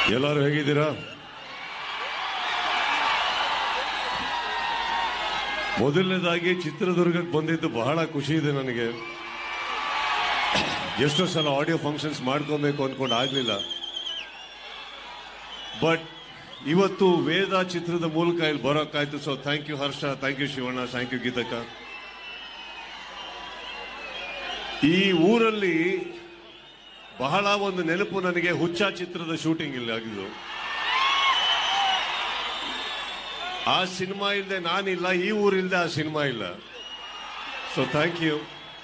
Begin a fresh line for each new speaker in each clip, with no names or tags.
ಎಲ್ಲರೂ ಹೇಗಿದ್ದೀರಾ ಮೊದಲನೇದಾಗಿ ಚಿತ್ರದುರ್ಗಕ್ಕೆ ಬಂದಿದ್ದು ಬಹಳ ಖುಷಿ ಇದೆ ನನಗೆ ಎಷ್ಟೋ ಸಲ ಆಡಿಯೋ ಫಂಕ್ಷನ್ಸ್ ಮಾಡ್ಕೊಬೇಕು ಅನ್ಕೊಂಡು ಆಗ್ಲಿಲ್ಲ ಬಟ್ ಇವತ್ತು ವೇದ ಚಿತ್ರದ ಮೂಲಕ ಇಲ್ಲಿ ಬರೋಕ್ಕಾಯ್ತು so thank you Harsha thank you Shivanna thank you Geethakka ಈ ಊರಲ್ಲಿ ಬಹಳ ಒಂದು ನೆನಪು ನನಗೆ ಹುಚ್ಚ ಚಿತ್ರದ ಶೂಟಿಂಗ್ ಇಲ್ಲಿ ಆಗಿದ್ದು ಆ ಸಿನಿಮಾ ಇಲ್ಲದೆ ನಾನಿಲ್ಲ ಈ ಊರಿಲ್ದೆ ಆ ಸಿನಿಮಾ ಇಲ್ಲ ಸೊ ಥ್ಯಾಂಕ್ ಯು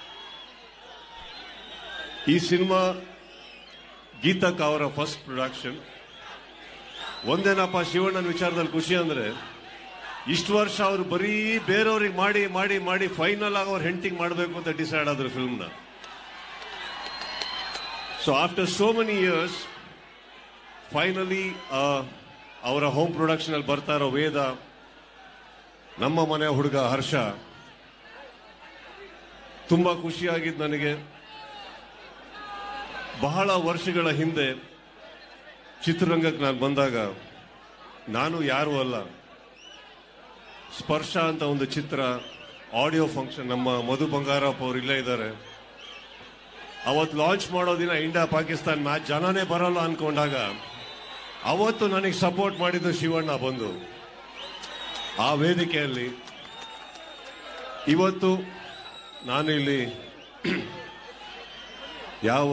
ಈ ಸಿನಿಮಾ ಗೀತಕ್ ಅವರ ಫಸ್ಟ್ ಪ್ರೊಡಕ್ಷನ್ ಒಂದೇನಪ್ಪ ಶಿವಣ್ಣನ ವಿಚಾರದಲ್ಲಿ ಖುಷಿ ಅಂದ್ರೆ ಇಷ್ಟು ವರ್ಷ ಅವರು ಬರೀ ಬೇರೆಯವ್ರಿಗೆ ಮಾಡಿ ಮಾಡಿ ಮಾಡಿ ಫೈನಲ್ ಆಗಿ ಅವ್ರ ಹೆಂಡತಿಗೆ ಮಾಡಬೇಕು ಅಂತ ಡಿಸೈಡ್ ಆದ್ರು ಫಿಲ್ಮ್ನ so after so many years finally ಅವರ ಹೋಮ್ ಪ್ರೊಡಕ್ಷನ್ ಅಲ್ಲಿ ಬರ್ತಾ ಇರೋ ವೇದ ನಮ್ಮ ಮನೆ ಹುಡುಗ ಹರ್ಷ ತುಂಬಾ ಖುಷಿಯಾಗಿದ್ದು ನನಗೆ ಬಹಳ ವರ್ಷಗಳ ಹಿಂದೆ ಚಿತ್ರರಂಗಕ್ಕೆ ನಾನು ಬಂದಾಗ ನಾನು ಯಾರು ಅಲ್ಲ ಸ್ಪರ್ಶ ಅಂತ ಒಂದು ಚಿತ್ರ ಆಡಿಯೋ ಫಂಕ್ಷನ್ ನಮ್ಮ ಮಧು ಬಂಗಾರಪ್ಪ ಅವ್ರು ಇಲ್ಲೇ ಇದ್ದಾರೆ ಅವತ್ತು ಲಾಂಚ್ ಮಾಡೋ ದಿನ ಇಂಡಿಯಾ ಪಾಕಿಸ್ತಾನ್ ಮ್ಯಾಚ್ ಜನನೇ ಬರಲ್ಲ ಅನ್ಕೊಂಡಾಗ ಅವತ್ತು ನನಗೆ ಸಪೋರ್ಟ್ ಮಾಡಿದ್ದು ಶಿವಣ್ಣ ಬಂದು ಆ ವೇದಿಕೆಯಲ್ಲಿ ಇವತ್ತು ನಾನು ಇಲ್ಲಿ ಯಾವ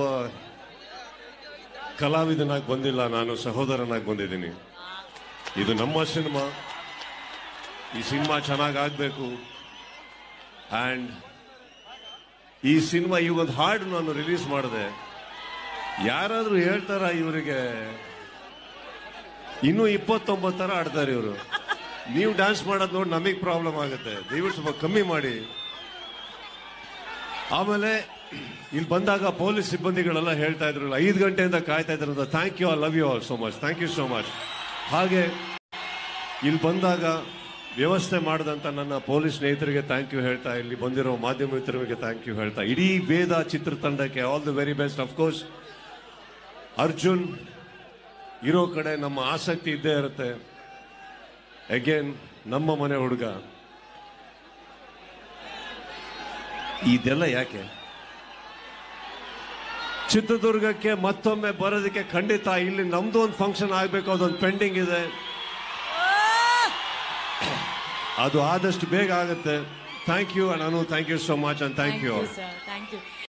ಕಲಾವಿದನಾಗಿ ಬಂದಿಲ್ಲ ನಾನು ಸಹೋದರನಾಗಿ ಬಂದಿದ್ದೀನಿ ಇದು ನಮ್ಮ ಸಿನಿಮಾ ಈ ಸಿನಿಮಾ ಚೆನ್ನಾಗಿ ಆಗ್ಬೇಕು ಅಂಡ್ ಈ ಸಿನಿಮಾ ಈ ಒಂದು ಹಾಡು ನಾನು ರಿಲೀಸ್ ಮಾಡಿದೆ ಯಾರಾದ್ರೂ ಹೇಳ್ತಾರ ಇವರಿಗೆ ಇನ್ನೂ ಇಪ್ಪತ್ತೊಂಬತ್ತರ ಆಡ್ತಾರೆ ಇವರು ನೀವು ಡ್ಯಾನ್ಸ್ ಮಾಡೋದು ನೋಡಿ ನಮಗೆ ಪ್ರಾಬ್ಲಮ್ ಆಗುತ್ತೆ ದಯವಿಟ್ಟು ಸ್ವಲ್ಪ ಕಮ್ಮಿ ಮಾಡಿ ಆಮೇಲೆ ಇಲ್ಲಿ ಬಂದಾಗ ಪೊಲೀಸ್ ಸಿಬ್ಬಂದಿಗಳೆಲ್ಲ ಹೇಳ್ತಾ ಇದ್ರಲ್ಲ ಐದು ಗಂಟೆಯಿಂದ ಕಾಯ್ತಾ ಇದ್ರಂತ thank you I love you all so much thank you so much ಹಾಗೆ ಇಲ್ಲಿ ಬಂದಾಗ ವ್ಯವಸ್ಥೆ ಮಾಡಿದಂತ ನನ್ನ ಪೊಲೀಸ್ ಸ್ನೇಹಿತರಿಗೆ ಥ್ಯಾಂಕ್ ಯು ಹೇಳ್ತಾ ಇಲ್ಲಿ ಬಂದಿರೋ ಮಾಧ್ಯಮ ಮಿತ್ರರಿಗೆ ಥ್ಯಾಂಕ್ ಯು ಹೇಳ್ತಾ ಇಡೀ ವೇದ ಚಿತ್ರತಂಡಕ್ಕೆ all the very best of course Arjun ಇರೋ ಕಡೆ ನಮ್ಮ ಆಸಕ್ತಿ ಇದ್ದೇ ಇರುತ್ತೆ ಅಗೇನ್ ನಮ್ಮ ಮನೆ ಹುಡುಗ ಇದೆಲ್ಲ ಯಾಕೆ ಚಿತ್ರದುರ್ಗಕ್ಕೆ ಮತ್ತೊಮ್ಮೆ ಬರೋದಕ್ಕೆ ಖಂಡಿತ ಇಲ್ಲಿ ನಮ್ದು ಒಂದು ಫಂಕ್ಷನ್ ಆಗ್ಬೇಕು ಅದೊಂದು ಪೆಂಡಿಂಗ್ ಇದೆ ಅದು ಆದಷ್ಟು ಬೇಗ ಆಗುತ್ತೆ ಥ್ಯಾಂಕ್ ಯು ನಾನು thank you so much and thank you
sir thank you